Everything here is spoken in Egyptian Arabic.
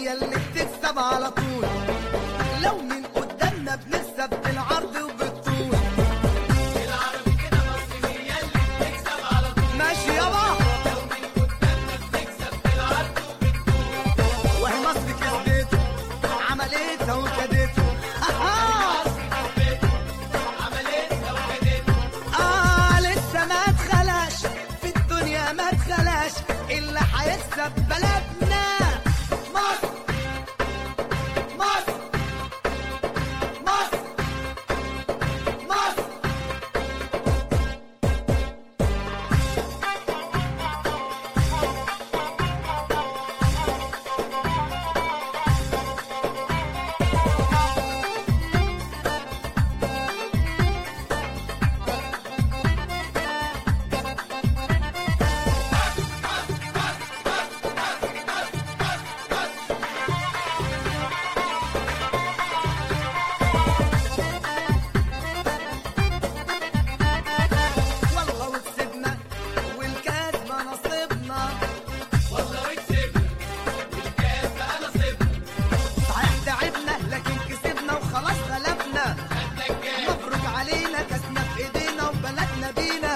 هي اللي بتكسب على طول لو من قدامنا بنكسب بالعرض وبالطول العربي كده مصر هي اللي بتكسب على طول ماشي يابا لو من قدامنا بتكسب بالعرض وبالطول وهي مصر كسبته عملتها وكدته اها عملتها وكدتها اه لسه ما اتخلاش في الدنيا ما اتخلاش اللي هيكسب بلدنا مصر مصر مصر مصر والله وكسبنا والكاس ما نصيبنا والله وكسبنا والكاس بقى نصيبنا صحيح تعبنا لكن كسبنا وخلاص غلبنا خدنا الكاس مبروك علينا كسنا في ايدينا وبلدنا بينا